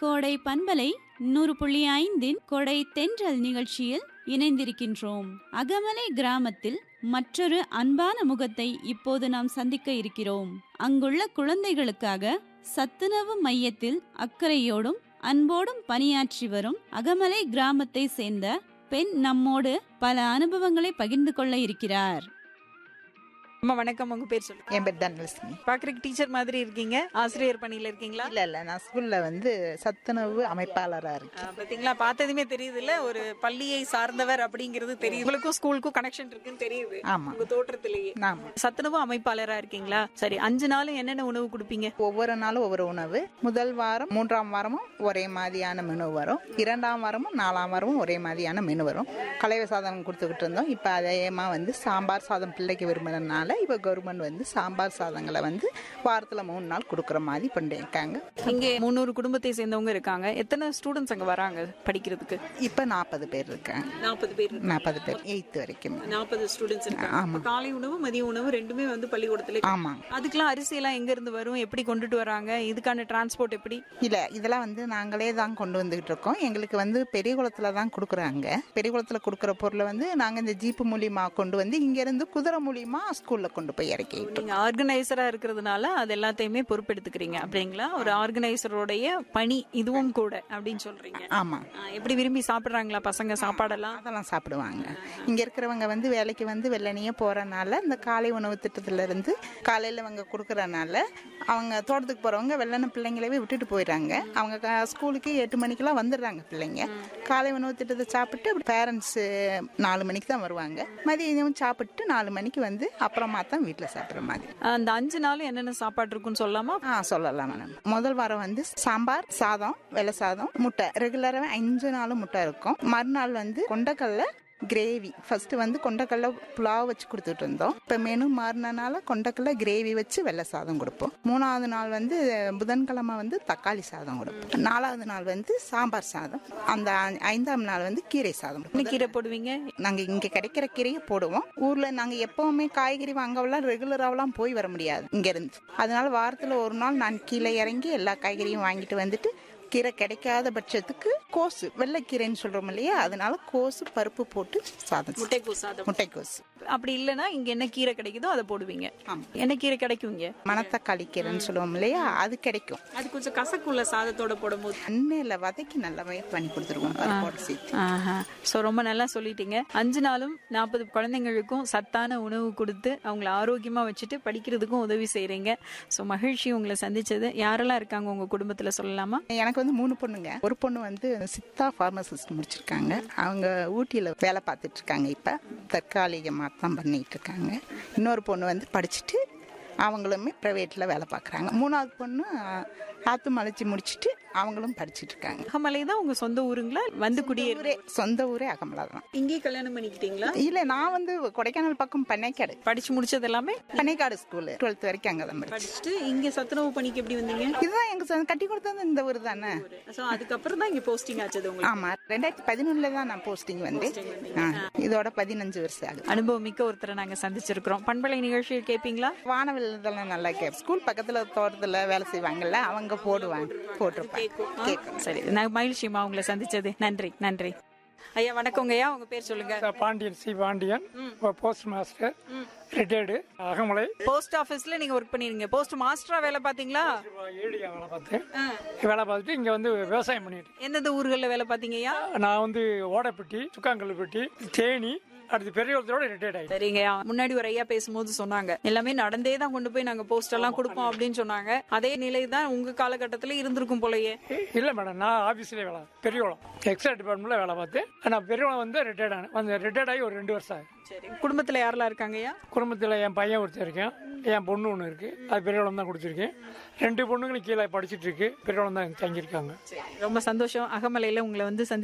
கோடை பண்பலை நூறு புள்ளி ஐந்தின் கொடை தென்றல் நிகழ்ச்சியில் இணைந்திருக்கின்றோம் அகமலை கிராமத்தில் மற்றொரு அன்பான முகத்தை இப்போது நாம் சந்திக்க இருக்கிறோம் அங்குள்ள குழந்தைகளுக்காக சத்துணவு மையத்தில் அக்கறையோடும் அன்போடும் பணியாற்றி வரும் அகமலை கிராமத்தை சேர்ந்த பெண் நம்மோடு பல அனுபவங்களை பகிர்ந்து கொள்ள இருக்கிறார் அம்மா வணக்கம் உங்க பேர் சொல்லுங்க என் பேர் தனலட்சுமி பாக்குறதுக்கு டீச்சர் மாதிரி இருக்கீங்க ஆசிரியர் பணியில இருக்கீங்களா இல்ல இல்ல நான் ஸ்கூல்ல வந்து சத்துணவு அமைப்பாளரா இருக்கேன் ஆ, பாத்தீங்களா பார்த்ததுமே தெரியுது இல்ல ஒரு பள்ளியை சார்ந்தவர் அப்படிங்கிறது தெரியுது உங்களுக்கும் ஸ்கூலுக்கும் கனெக்ஷன் இருக்குன்னு தெரியுது ஆமா உங்க தோற்றத்திலேயே ஆமா சத்துணவு அமைப்பாளரா இருக்கீங்களா சரி அஞ்சு நாளும் என்னென்ன உணவு கொடுப்பீங்க ஒவ்வொரு நாளும் ஒவ்வொரு உணவு முதல் வாரம் மூன்றாம் வாரமும் ஒரே மாதிரியான மெனு வரும் இரண்டாம் வாரமும் நாலாம் வாரமும் ஒரே மாதிரியான மெனு வரும் கலைவ சாதம் கொடுத்துக்கிட்டு இருந்தோம் இப்போ அதேமா வந்து சாம்பார் சாதம் பிள்ளைக்கு விரும்புறதுனால இப்போ கவர்மெண்ட் வந்து சாம்பார் சாதங்களை வந்து வாரத்தில் மூணு நாள் கொடுக்குற மாதிரி பண்ணிருக்காங்க இங்கே முந்நூறு குடும்பத்தை சேர்ந்தவங்க இருக்காங்க எத்தனை ஸ்டூடெண்ட்ஸ் அங்க வராங்க படிக்கிறதுக்கு இப்போ நாற்பது பேர் இருக்காங்க நாற்பது பேர் நாற்பது பேர் எயித்து வரைக்கும் நாற்பது ஸ்டூடெண்ட்ஸ் இருக்காங்க ஆமா. அப்ப காலை உணவு மதிய உணவு ரெண்டுமே வந்து பள்ளிக்கூடத்துல ஆமாம் அதுக்கெல்லாம் அரிசி எல்லாம் எங்க இருந்து வரும் எப்படி கொண்டுட்டு வராங்க இதுக்கான டிரான்ஸ்போர்ட் எப்படி இல்ல இதெல்லாம் வந்து நாங்களே தான் கொண்டு வந்துகிட்டு இருக்கோம் எங்களுக்கு வந்து பெரியகுளத்துல தான் கொடுக்குறாங்க பெரியகுளத்துல கொடுக்குற பொருளை வந்து நாங்க இந்த ஜீப்பு மூலியமா கொண்டு வந்து இங்க இருந்து குதிரை மூலியமா ஸ்கூல்ல கொண்டு போய் இறக்கிட்டு நீங்க ஆர்கனைசரா இருக்கிறதுனால அது எல்லாத்தையுமே பொறுப்பெடுத்துக்கிறீங்க அப்படிங்களா ஒரு ஆர்கனைசருடைய பணி இதுவும் கூட அப்படின்னு சொல்றீங்க ஆமா ஆ, எப்படி விரும்பி சாப்பிடுறாங்களா பசங்க சாப்பாடெல்லாம் அதெல்லாம் சாப்பிடுவாங்க இங்க இருக்கிறவங்க வந்து வேலைக்கு வந்து வெள்ளனையே போறனால இந்த காலை உணவு திட்டத்துல இருந்து காலையில அவங்க கொடுக்கறனால அவங்க தோட்டத்துக்கு போறவங்க வெள்ளன பிள்ளைங்களவே விட்டுட்டு போயிடுறாங்க அவங்க க- ஸ்கூலுக்கு எட்டு மணிக்கெல்லாம் வந்துடுறாங்க பிள்ளைங்க காலை உணவு திட்டத்தை சாப்பிட்டு பேரண்ட்ஸ் நாலு மணிக்கு தான் வருவாங்க மதியம் சாப்பிட்டு நாலு மணிக்கு வந்து அப்புறமா தான் வீட்டில் சாப்பிட்ற மாதிரி அந்த அஞ்சு நாளும் என்னென்ன சாப்பாடு இருக்குன்னு சொல்லாமா ஆ சொல்லலாம் மேடம் முதல் வாரம் வந்து சாம்பார் சாதம் வெள்ளை சாதம் முட்டை ரெகுலராக அஞ்சு நாளும் முட்டை இருக்கும் மறுநாள் வந்து கொண்டக்கடலை கிரேவி ஃபர்ஸ்ட் வந்து கொண்டக்கடலை புலாவ் வச்சு கொடுத்துட்டு இருந்தோம் இப்போ மெனு மாறினனால கொண்டக்கடலை கிரேவி வச்சு வெள்ளை சாதம் கொடுப்போம் மூணாவது நாள் வந்து புதன்கிழமை வந்து தக்காளி சாதம் கொடுப்போம் நாலாவது நாள் வந்து சாம்பார் சாதம் அந்த ஐ- ஐந்தாம் நாள் வந்து கீரை சாதம் கொடுப்போம். என்ன கீரை போடுவீங்க நாங்க இங்க கிடைக்கிற கீரையை போடுவோம் ஊர்ல நாங்க எப்பவுமே காய்கறி வாங்கவெல்லாம் ரெகுலராவெல்லாம் போய் வர முடியாது இங்க இருந்து அதனால வாரத்துல ஒரு நாள் நான் கீழே இறங்கி எல்லா காய்கறியும் வாங்கிட்டு வந்துட்டு கீரை கிடைக்காத பட்சத்துக்கு கோசு வெள்ளைக்கீரைன்னு சொல்றோம் இல்லையா அதனால கோசு பருப்பு போட்டு சாதம் செய்வோம். முட்டைக்கூ சாதம் முட்டைக்கோசு அப்படி இல்லைன்னா இங்க என்ன கீரை கிடைக்குதோ அதை போடுவீங்க ஆமா. என்ன கீரை கிடைக்கும் இங்க மணத்தக்காளி கீரைன்னு சொல்லுவோம் இல்லையா அது கிடைக்கும் அது கொஞ்சம் கசக்குள்ள சாதத்தோட போடும்போது எண்ணெயில வதக்கி நல்லாவே பண்ணி கொடுத்துருவோம் பருப்போட சேர்த்து ஆஹா ஸோ ரொம்ப நல்லா சொல்லிட்டீங்க அஞ்சு நாளும் நாற்பது குழந்தைங்களுக்கும் சத்தான உணவு கொடுத்து அவங்கள ஆரோக்கியமா வச்சுட்டு படிக்கிறதுக்கும் உதவி செய்றீங்க ஸோ மகிழ்ச்சி உங்களை சந்திச்சது யாரெல்லாம் இருக்காங்க உங்க குடும்பத்துல சொல்லலாமா எனக்கு வந்து மூணு பொண்ணுங்க ஒரு பொண்ணு வந்து சித்தா ஃபார்மசிஸ்ட் முடிச்சிருக்காங்க அவங்க ஊட்டியில் வேலை பார்த்துட்டு இருக்காங்க இப்போ தற்காலிகமாக தான் பண்ணிட்டு இருக்காங்க இன்னொரு பொண்ணு வந்து படிச்சுட்டு அவங்களுமே ப்ரைவேட்டில் வேலை பார்க்குறாங்க மூணாவது பொண்ணு ஆத்து மலைச்சி முடிச்சுட்டு அவங்களும் படிச்சுட்டு இருக்காங்க அகமலை தான் உங்க சொந்த ஊருங்களா வந்து குடியேறு ஊரே சொந்த ஊரே அகமலா தான் இங்கே கல்யாணம் பண்ணிக்கிட்டீங்களா இல்லை நான் வந்து கொடைக்கானல் பக்கம் பண்ணைக்காடு படிச்சு முடிச்சது எல்லாமே பண்ணைக்காடு ஸ்கூலு டுவெல்த் வரைக்கும் அங்கே தான் படிச்சு படிச்சுட்டு இங்க சத்துணவு பணிக்கு எப்படி வந்தீங்க இதுதான் எங்கள் சொந்த- கட்டி கொடுத்தது இந்த ஊர் தானே ஸோ அதுக்கப்புறம் தான் இங்க போஸ்டிங் ஆச்சது உங்களுக்கு ஆமா ரெண்டாயிரத்தி பதினொன்னுல தான் நான் போஸ்டிங் வந்தேன் ஆ, இதோட பதினஞ்சு வருஷம் ஆகுது அனுபவம் மிக்க ஒருத்தரை நாங்க சந்திச்சிருக்கிறோம் பண்பலை நிகழ்ச்சியில் கேட்பீங்களா வானவில் இதெல்லாம் நல்லா கேட்பேன் ஸ்கூல் பக்கத்துல தோட்டத்துல வேலை செய்வாங்கல்ல அவங்க போடுவாங்க போட்டிருப்பாங்க கேட்கும் சரி நான் மகிழ்ச்சியம்மா உங்களை சந்திச்சது நன்றி நன்றி ஐயா வணக்கங்க ஐயா உங்க பேர் சொல்லுங்க sir Pandian C Pandian post master retired Agamalai post ஆபீஸ்ல நீங்க ஒர்க் பண்ணிருங்க போஸ்ட் மாஸ்டரா வேலை பாத்தீங்களா ஏடியா வேலை பார்த்தேன் வேலை பார்த்துட்டு இங்கே வந்து விவசாயம் பண்ணிட்டு எந்தெந்த ஊர்கள்ல வேலை பாத்தீங்க ஐயா நான் வந்து ஓடைப்பட்டி சுக்காங்கல்லுப்பட்டி தேனி அடுத்து பெரியவரத்தோட ரிட்டையர்ட் ஆகிட்டேன் சரிங்கய்யா முன்னாடி ஒரு ஐயா பேசும்போது சொன்னாங்க எல்லாமே நடந்தே தான் கொண்டு போய் நாங்க போஸ்ட் எல்லாம் கொடுப்போம் அப்படின்னு சொன்னாங்க அதே நிலை தான் உங்க காலகட்டத்துல இருந்திருக்கும் போலயே இல்லை மேடம் நான் ஆஃபீஸ்லேயே வேலை பெரியவளம் எக்ஸ்ட்ரா டிபார்ட்மெண்ட்டில் வேலை பார்த்தேன் நான் பெரியவளம் வந்து ரிட்டையர்ட் ஆனேன் வந்து ரிட்டையர்ட் ஆகி ஒரு ரெண்டு வருஷம் ஆகுது சரி குடும்பத்துல யாரெல்லாம் இருக்காங்க ஐயா குடும்பத்தில் என் பையன் ஒருத்தர் இருக்கேன் என் பொண்ணு ஒன்று இருக்குது அது பெரியவளம் தான் கொடுத்துருக்கேன் ரெண்டு பொண்ணுங்களும் கீழே படிச்சிட்டு இருக்கு பெரியவளம் தான் தங்கியிருக்காங்க ரொம்ப சந்தோஷம் அகமலையில உங்களை வந்து சந்தி